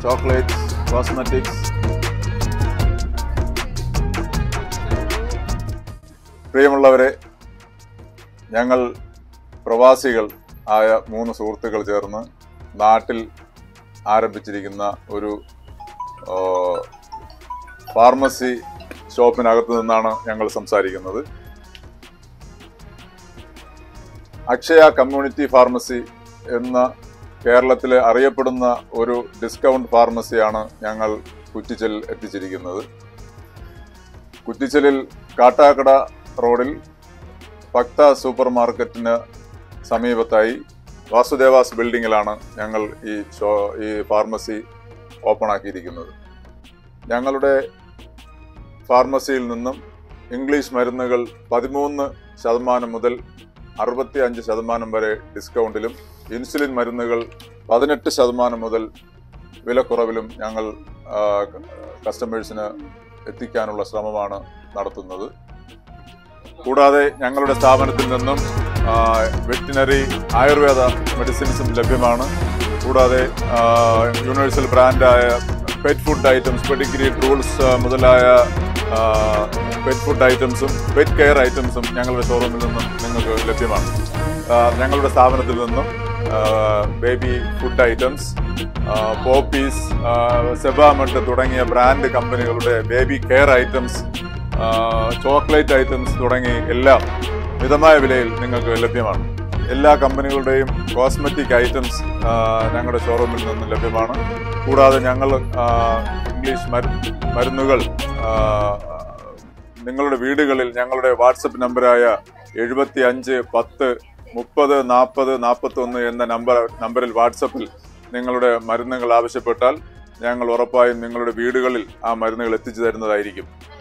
chocolates cosmetics പ്രിയമുള്ളവരെ ഞങ്ങൾ പ്രവാസികൾ ആയ മൂന്ന് സുഹൃത്തുക്കൾ ചേർന്ന് നാട്ടിൽ ആരംഭിച്ചിരിക്കുന്ന ഒരു ആ, ഫാർമസി ഷോപ്പിനകത്ത് നിന്നാണ് ഞങ്ങൾ സംസാരിക്കുന്നത് അക്ഷയ കമ്മ്യൂണിറ്റി ഫാർമസി എന്ന കേരളത്തിലെ അറിയപ്പെടുന്ന ഒരു ഡിസ്കൗണ്ട് ഫാർമസിയാണ് ഞങ്ങൾ കുറ്റിച്ചലിൽ എത്തിച്ചിരിക്കുന്നത് കുറ്റിച്ചലിൽ കാട്ടാക്കട റോഡിൽ ഭക്ത സൂപ്പർ മാർക്കറ്റിന് സമീപത്തായി വാസുദേവാസ് ബിൽഡിങ്ങിലാണ് ഞങ്ങൾ ഈ ഷോ ഈ ഫാർമസി ഓപ്പൺ ആക്കിയിരിക്കുന്നത് ഞങ്ങളുടെ ഫാർമസിയിൽ നിന്നും ഇംഗ്ലീഷ് മരുന്നുകൾ പതിമൂന്ന് ശതമാനം മുതൽ അറുപത്തി അഞ്ച് ശതമാനം വരെ ഡിസ്കൗണ്ടിലും ഇൻസുലിൻ മരുന്നുകൾ പതിനെട്ട് ശതമാനം മുതൽ വിലക്കുറവിലും ഞങ്ങൾ ആ, കസ്റ്റമേഴ്സിന് എത്തിക്കാനുള്ള ശ്രമമാണ് നടത്തുന്നത് കൂടാതെ ഞങ്ങളുടെ സ്ഥാപനത്തിൽ നിന്നും വെറ്റിനറി ആയുർവേദ മെഡിസിൻസും ലഭ്യമാണ് കൂടാതെ ആ, യൂണിവേഴ്സൽ ബ്രാൻഡായ pet food items Pedigree Drools മുതലായ ആ, പെറ്റ് ഫുഡ് ഐറ്റംസും പെറ്റ് കെയർ ഐറ്റംസും ഞങ്ങളുടെ ഷോറൂമിൽ നിന്നും നിങ്ങൾക്ക് ലഭ്യമാണ് ആ, ഞങ്ങളുടെ സ്ഥാപനത്തിൽ നിന്നും baby food items Poppees Sebamed തുടങ്ങിയ ബ്രാൻഡ് കമ്പനികളുടെ baby care items chocolate items തുടങ്ങി എല്ലാം മിതമായ വിലയിൽ നിങ്ങൾക്ക് ലഭ്യമാണ് എല്ലാ കമ്പനികളുടെയും കോസ്മെറ്റിക് ഐറ്റംസ് ഞങ്ങളുടെ ഷോറൂമിൽ നിന്ന് ലഭ്യമാണ് കൂടാതെ ഞങ്ങൾ ആ, ഇംഗ്ലീഷ് മരു മരുന്നുകൾ ആ, നിങ്ങളുടെ വീടുകളിൽ ഞങ്ങളുടെ വാട്സപ്പ് നമ്പറായ എഴുപത്തി അഞ്ച് പത്ത് മുപ്പത് നാൽപ്പത് നാൽപ്പത്തി ഒന്ന് എന്ന നമ്പർ നമ്പറിൽ വാട്സപ്പിൽ നിങ്ങളുടെ മരുന്നുകൾ ആവശ്യപ്പെട്ടാൽ ഞങ്ങൾ ഉറപ്പായും നിങ്ങളുടെ വീടുകളിൽ ആ മരുന്നുകൾ എത്തിച്ചു തരുന്നതായിരിക്കും